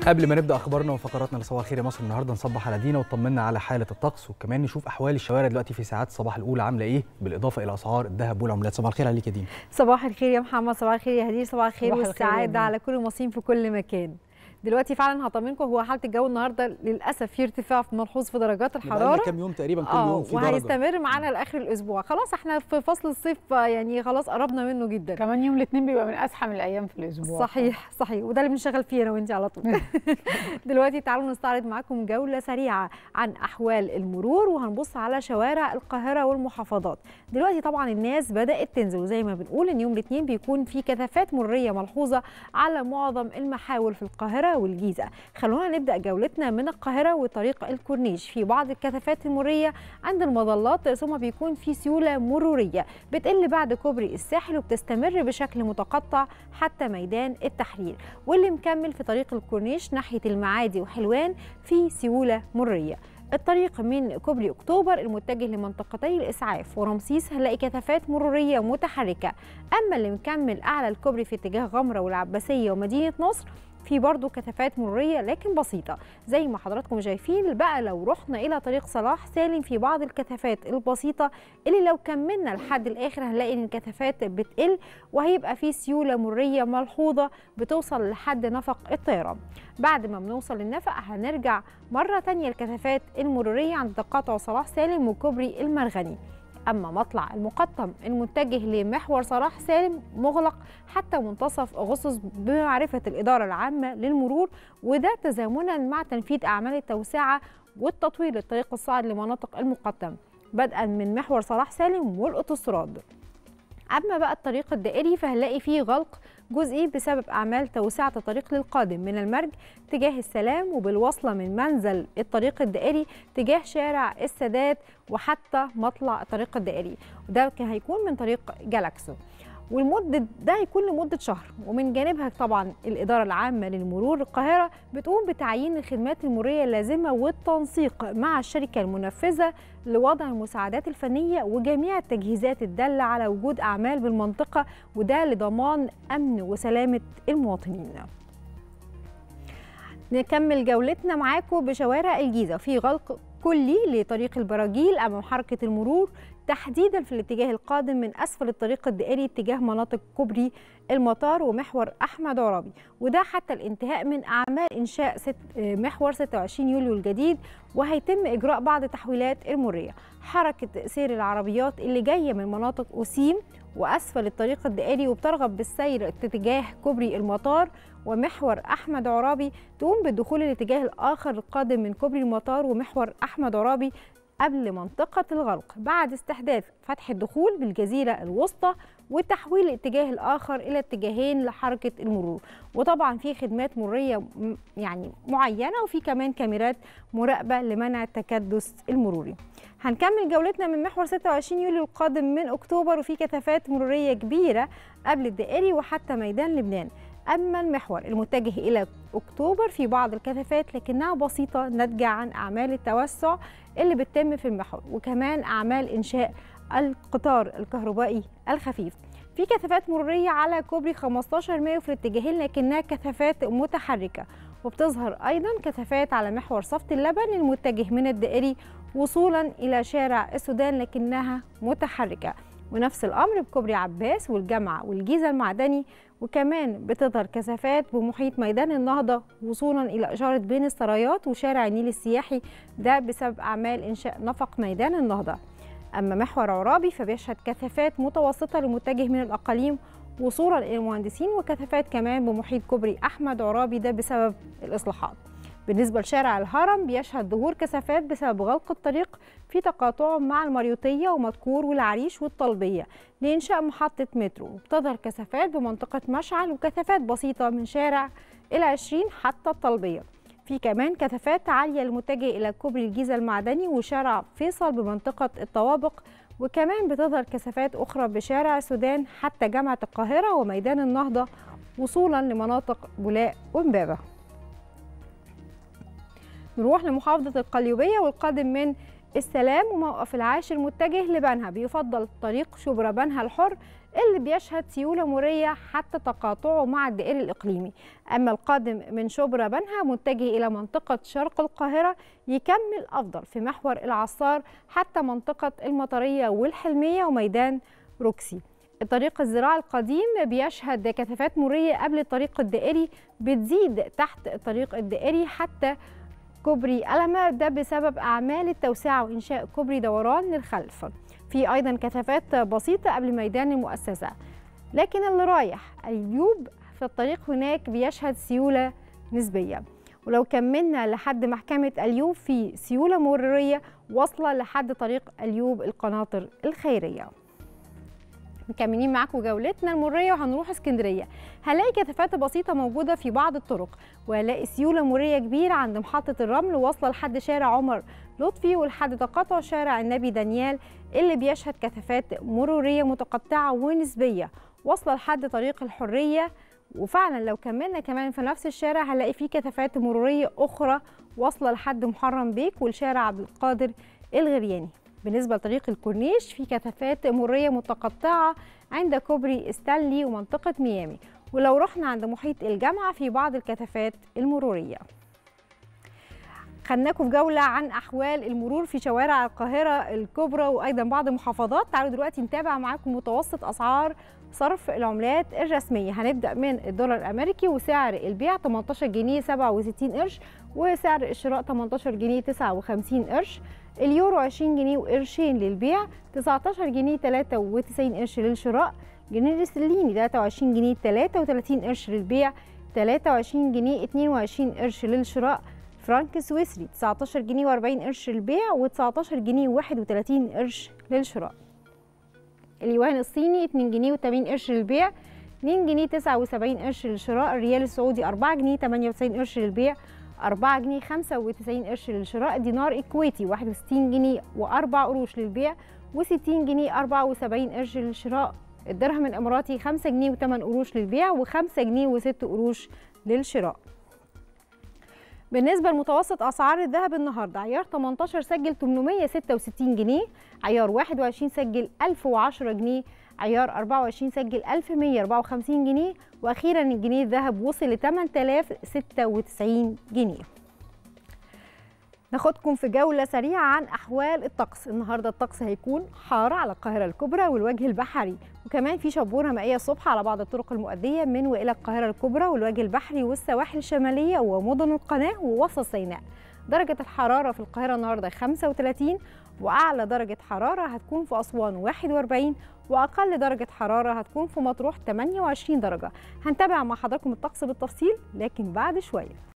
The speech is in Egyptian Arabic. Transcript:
قبل ما نبدا اخبارنا وفقراتنا لصباح الخير يا مصر النهارده نصبح على دينا وطمنا على حاله الطقس وكمان نشوف احوال الشوارع دلوقتي في ساعات الصباح الاولى عامله ايه بالاضافه الى اسعار الذهب والعملات صباح الخير عليك يا دينا صباح الخير يا محمد صباح الخير يا هدير صباح الخير صباح الخير يا والسعاده دينا. على كل المصريين في كل مكان دلوقتي فعلا هطمنكم هو حاله الجو النهارده للاسف في ارتفاع ملحوظ في درجات بقالنا الحراره كام يوم تقريبا كل اه يوم في درجه وهيستمر معانا لاخر الاسبوع خلاص احنا في فصل الصيف آه، يعني خلاص قربنا منه جدا كمان يوم الاثنين بيبقى من ازحم الايام في الاسبوع صحيح صحيح وده اللي بنشتغل فيه انا وانت على طول دلوقتي تعالوا نستعرض معاكم جوله سريعه عن احوال المرور وهنبص على شوارع القاهره والمحافظات دلوقتي طبعا الناس بدات تنزل وزي ما بنقول ان يوم الاثنين بيكون في كثافات مروريه ملحوظه على معظم المحاور في القاهره والجيزه خلونا نبدا جولتنا من القاهره وطريق الكورنيش في بعض الكثافات المروريه عند المظلات ثم بيكون في سيوله مروريه بتقل بعد كوبري الساحل وبتستمر بشكل متقطع حتى ميدان التحرير واللي مكمل في طريق الكورنيش ناحيه المعادي وحلوان في سيوله مروريه الطريق من كوبري اكتوبر المتجه لمنطقتي الاسعاف ورمسيس هنلاقي كثافات مروريه متحركه اما اللي مكمل اعلى الكوبري في اتجاه غمره والعباسيه ومدينه نصر في برضه كثافات مروريه لكن بسيطه زي ما حضراتكم شايفين بقى لو رحنا الى طريق صلاح سالم في بعض الكثافات البسيطه اللي لو كملنا لحد الاخر هنلاقي ان الكثافات بتقل وهيبقى في سيوله مروريه ملحوظه بتوصل لحد نفق الطيران بعد ما بنوصل للنفق هنرجع مره تانية الكثافات المروريه عند تقاطع صلاح سالم وكوبري المرغني أما مطلع المقطم المتجه لمحور صلاح سالم مغلق حتى منتصف أغسطس بمعرفة الإدارة العامة للمرور وده تزامنا مع تنفيذ أعمال التوسعة والتطوير للطريق الصاعد لمناطق المقطم بدءا من محور صلاح سالم والأوتوستراد أما بقى الطريق الدائري فهنلاقي فيه غلق جزئي بسبب أعمال توسعة الطريق للقادم من المرج تجاه السلام وبالوصلة من منزل الطريق الدائري تجاه شارع السادات وحتى مطلع الطريق الدائري وده كان هيكون من طريق جالاكسو والمدة ده هيكون لمدة شهر ومن جانبها طبعا الإدارة العامة للمرور القاهرة بتقوم بتعيين الخدمات المرورية اللازمة والتنسيق مع الشركة المنفذة لوضع المساعدات الفنية وجميع التجهيزات الدالة على وجود أعمال بالمنطقة وده لضمان أمن وسلامة المواطنين نكمل جولتنا معاكم بشوارع الجيزة في غلق كلي لطريق البراجيل أمام حركة المرور تحديدا في الاتجاه القادم من أسفل الطريق الدائري اتجاه مناطق كوبري المطار ومحور أحمد عرابي وده حتى الانتهاء من أعمال إنشاء ست محور 26 يوليو الجديد وهيتم إجراء بعض التحويلات المرورية حركة سير العربيات اللي جاية من مناطق أسيم وأسفل الطريق الدائري وبترغب بالسير اتجاه كوبري المطار ومحور أحمد عرابي تقوم بالدخول الاتجاه الآخر القادم من كوبري المطار ومحور أحمد عرابي قبل منطقة الغلق بعد استحداث فتح الدخول بالجزيرة الوسطى وتحويل الاتجاه الآخر إلى اتجاهين لحركة المرور وطبعا في خدمات مرورية م- يعني معينة وفي كمان كاميرات مراقبة لمنع التكدس المروري هنكمل جولتنا من محور 26 يوليو القادم من أكتوبر وفي كثافات مرورية كبيرة قبل الدائري وحتى ميدان لبنان أما المحور المتجه إلى أكتوبر في بعض الكثافات لكنها بسيطة ناتجة عن أعمال التوسع اللي بتتم في المحور وكمان أعمال إنشاء القطار الكهربائي الخفيف في كثافات مرورية على كوبري 15 مايو في الاتجاهين لكنها كثافات متحركة وبتظهر أيضا كثافات على محور صفت اللبن المتجه من الدائري وصولا إلى شارع السودان لكنها متحركة ونفس الأمر بكوبري عباس والجامعة والجيزة المعدني وكمان بتظهر كثافات بمحيط ميدان النهضة وصولا إلى إشارة بين السرايات وشارع النيل السياحي ده بسبب أعمال إنشاء نفق ميدان النهضة أما محور عرابي فبيشهد كثافات متوسطة لمتجه من الأقاليم وصولا إلى المهندسين وكثافات كمان بمحيط كوبري أحمد عرابي ده بسبب الإصلاحات بالنسبة لشارع الهرم بيشهد ظهور كثافات بسبب غلق الطريق في تقاطعه مع المريوطية ومدكور والعريش والطلبية لإنشاء محطة مترو وبتظهر كثافات بمنطقة مشعل وكثافات بسيطة من شارع إلى 20 حتى الطلبية في كمان كثافات عالية المتجه إلى كوبري الجيزة المعدني وشارع فيصل بمنطقة الطوابق وكمان بتظهر كثافات أخرى بشارع السودان حتى جامعة القاهرة وميدان النهضة وصولا لمناطق بولاق ومبابة نروح لمحافظة القليوبية والقادم من السلام وموقف العاشر متجه لبنها بيفضل طريق شبرا بنها الحر اللي بيشهد سيولة مرية حتى تقاطعه مع الدائري الإقليمي أما القادم من شبرا بنها متجه إلى منطقة شرق القاهرة يكمل أفضل في محور العصار حتى منطقة المطرية والحلمية وميدان روكسي الطريق الزراعي القديم بيشهد كثافات مرية قبل الطريق الدائري بتزيد تحت الطريق الدائري حتى كوبري ألمة ده بسبب أعمال التوسعة وإنشاء كوبري دوران للخلف في أيضا كثافات بسيطة قبل ميدان المؤسسة لكن اللي رايح اليوب في الطريق هناك بيشهد سيولة نسبية ولو كملنا لحد محكمة اليوب في سيولة مرورية واصلة لحد طريق اليوب القناطر الخيرية مكملين معاكم جولتنا المريه وهنروح اسكندريه هنلاقي كثافات بسيطه موجوده في بعض الطرق وهنلاقي سيوله مريه كبيره عند محطه الرمل واصله لحد شارع عمر لطفي ولحد تقاطع شارع النبي دانيال اللي بيشهد كثافات مروريه متقطعه ونسبيه واصله لحد طريق الحريه وفعلا لو كملنا كمان في نفس الشارع هنلاقي فيه كثافات مروريه اخرى واصله لحد محرم بيك والشارع عبد القادر الغرياني بالنسبة لطريق الكورنيش في كثافات مرية متقطعة عند كوبري ستانلي ومنطقة ميامي ولو رحنا عند محيط الجامعة في بعض الكثافات المرورية خدناكم في جولة عن أحوال المرور في شوارع القاهرة الكبرى وأيضا بعض المحافظات تعالوا دلوقتي نتابع معاكم متوسط أسعار صرف العملات الرسمية هنبدأ من الدولار الأمريكي وسعر البيع 18 جنيه 67 قرش وسعر الشراء 18 جنيه 59 قرش اليورو 20 جنيه وقرشين للبيع 19 جنيه 93 قرش للشراء جنيه الاسترليني 23 جنيه 33 قرش للبيع 23 جنيه 22 قرش للشراء فرنك سويسري 19 جنيه و40 قرش للبيع و19 جنيه و31 قرش للشراء اليوان الصيني 2 جنيه و80 قرش للبيع 2 جنيه 79 قرش للشراء الريال السعودي 4 جنيه 98 قرش للبيع 4 جنيه 95 قرش للشراء دينار إكويتي 61 جنيه و4 قروش للبيع و60 جنيه 74 قرش للشراء الدرهم الإماراتي 5 جنيه و8 قروش للبيع و5 جنيه و6 قروش للشراء بالنسبة لمتوسط أسعار الذهب النهاردة عيار 18 سجل 866 جنيه عيار 21 سجل 1010 جنيه عيار 24 سجل 1154 جنيه واخيرا الجنيه الذهب وصل ل 8096 جنيه ناخدكم في جولة سريعة عن أحوال الطقس النهاردة الطقس هيكون حار على القاهرة الكبرى والوجه البحري وكمان في شبورة مائية الصبح على بعض الطرق المؤدية من وإلى القاهرة الكبرى والوجه البحري والسواحل الشمالية ومدن القناة ووسط سيناء درجة الحرارة في القاهرة النهاردة 35 وأعلى درجة حرارة هتكون في أسوان 41 وأقل درجة حرارة هتكون في مطروح 28 درجة هنتابع مع حضراتكم الطقس بالتفصيل لكن بعد شوية